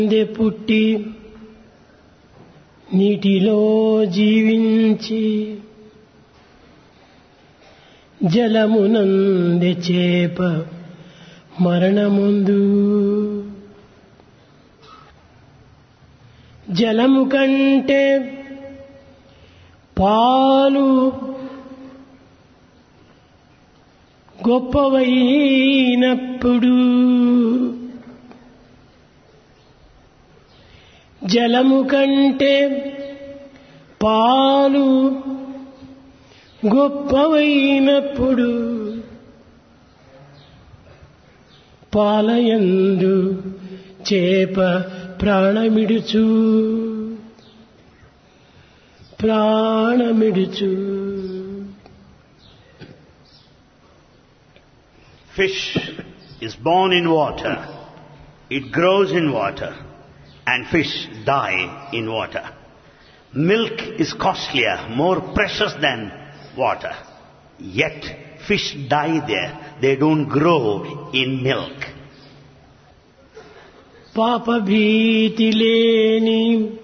They పుట్టి నీటిలో జీవించి జలమునందె చేప మరణముందు జలము కంటే పాలు గొప్పవైనప్పుడు జలము కంటే పాలు గొప్పవైనప్పుడు పాలయందు చేప ప్రాణమిడుచు ప్రాణమిడుచు Fish is born in water. It grows in water. And fish die in water. Milk is costlier, more precious than water. Yet fish die there. They don't grow in milk. పాప భీతి లేని